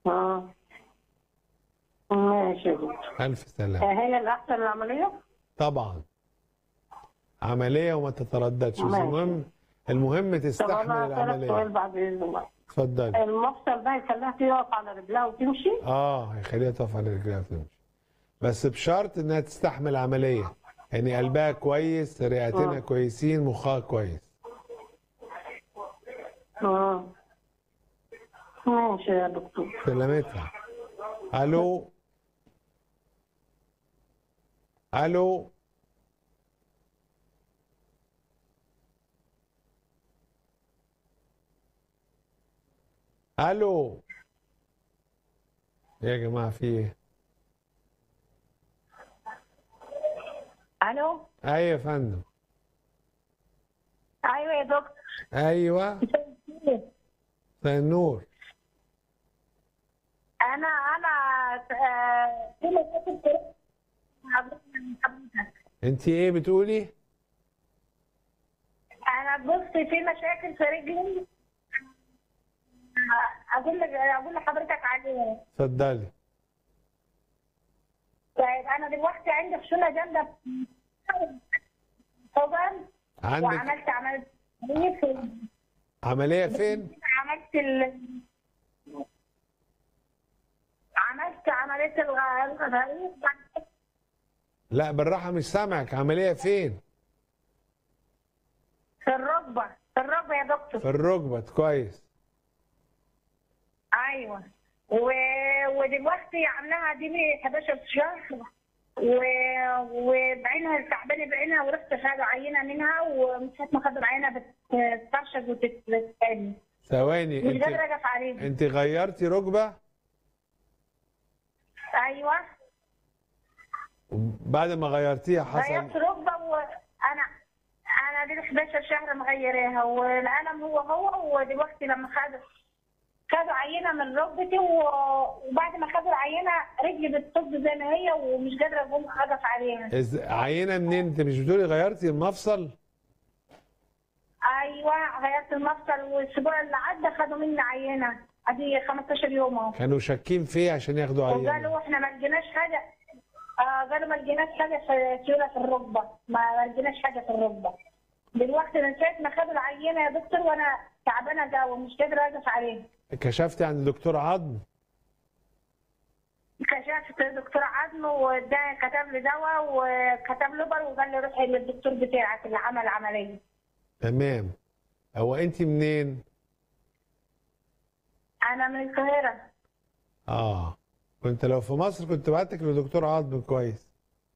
اه ماشي يا دكتور الف سلام آه، هي الأحسن العملية؟ طبعا عمليه وما تترددش بس ماشي. المهم المهم طب تستحمل أنا أسألك سؤال العمليه بعد إذن الله اتفضلي المفصل ده يخليها تقف على رجلها وتمشي؟ اه هيخليها تقف على رجليها وتمشي بس بشرط انها تستحمل عمليه يعني قلبها كويس رئتينها آه. كويسين مخها كويس اه ماشي يا دكتور سلامتها الو الو الو يا جماعه في ايه ألو ايوه يا فندم أيوه يا دكتور ايوه مساء النور أنا أنا آه، في مشاكل في حضرتك انت ايه بتقولي أنا بص في مشاكل في رجلي آه، أقول لك أقول لحضرتك عليها اتفضلي طيب أنا دلوقتي عندي خشونة جامدة في طبعا عندك وعملت عملت في عمليه فين عملت ال عملت عملية الغ- الغضاريف لا بالراحه مش سامعك عمليه فين في الركبة في الركبة يا دكتور في الركبه كويس ايوه و... ودلوقتي عاملاها دي لي 11 شهر و... وبعينها تعبانه بعينها ورحت خدوا عينه منها ومن ساعه ما خدوا العينه بتطرشق وتتقل ثواني مش انت قادره اقف عليها انت غيرتي ركبه ايوه بعد ما غيرتيها حصل غيرت ركبه وانا انا دي 11 شهر مغيراها والالم هو هو ودلوقتي لما خدوا خدوا عينه من ركبتي و- وبعد ما خدوا العينه رجلي بتطب زي ما هي ومش قادره اقوم اقف عليها إز... عينه منين انت مش بتقولي غيرتي المفصل ايوه غيرت المفصل والاسبوع اللي عدى خدوا مني عينه ادي 15 يوم اهو كانوا شاكين فيه عشان ياخدوا عينه وقالوا احنا ما لقيناش حاجه آه قالوا ما لقيناش حاجه في سيوله في الركبه ما لقيناش حاجه في الركبه دلوقتي من ساعه ما خدوا العينه يا دكتور وانا تعبانه قوي ومش قادره اقف عليها كشفتي عند دكتور عظم كشفت دكتور عظم وده كتب لي دواء وكتب لي بر وقال لي روحي للدكتور بتاعك اللي عمل عمليه تمام هو انت منين انا من القاهره اه كنت لو في مصر كنت بعتك لدكتور عظم كويس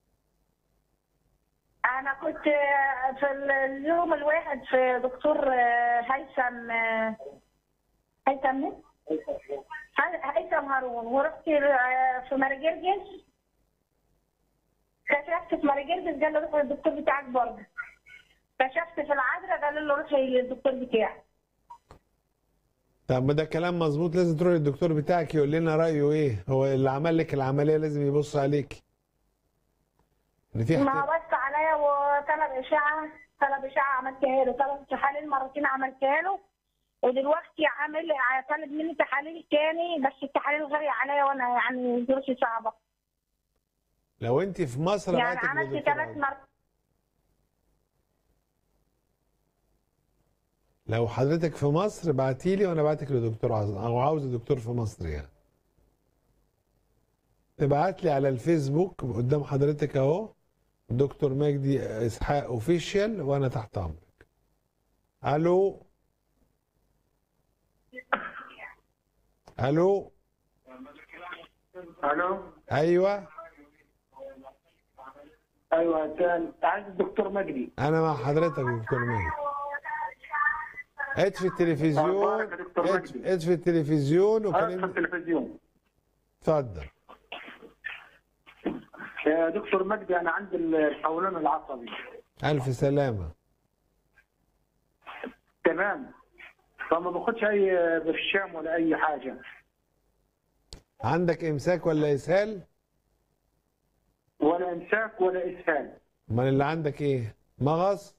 انا كنت في اليوم الواحد في دكتور هيثم هيثم مين؟ هيثم هارون ورحت في مرجرجس كشفت في مرجرجس قال لي روح للدكتور بتاعك برضه كشفت في العذراء قال له روحي للدكتور بتاعك طب ما ده كلام مظبوط لازم تروحي للدكتور بتاعك يقول لنا رايه ايه هو اللي عمل لك العمليه لازم يبص عليك ان في ما احتمال بص عليا وطلب اشعه طلب اشعه عملتها له طلب تحاليل مرتين عملتها له ودلوقتي عامل طالب مني تحاليل تاني بس التحاليل غالية عليا وانا يعني ظروفي صعبه لو انت في مصر يعني بعتك عملت لدكتور ثلاث عظم. مرات لو حضرتك في مصر بعتي لي وانا بعتك لدكتور عظم او عاوز دكتور في مصر يعني تبعت لي على الفيسبوك قدام حضرتك اهو دكتور مجدي اسحاق اوفيشال وانا تحت امرك الو الو الو ايوه ايوه كان عايز الدكتور مجدي انا مع حضرتك يا دكتور مجدي اطفي التلفزيون أخبارك يا دكتور اطفي مجدي؟ اطفي التلفزيون أنا في وكلمني التلفزيون اتفضل يا دكتور مجدي انا عندي القولون العصبي الف سلامه تمام فما باخدش اي برشام ولا اي حاجه عندك امساك ولا اسهال ولا امساك ولا اسهال امال اللي عندك ايه مغص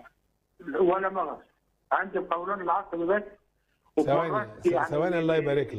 ولا مغص عندي القولون العصبي بس ثواني ومرات يعني ثواني الله يبارك لك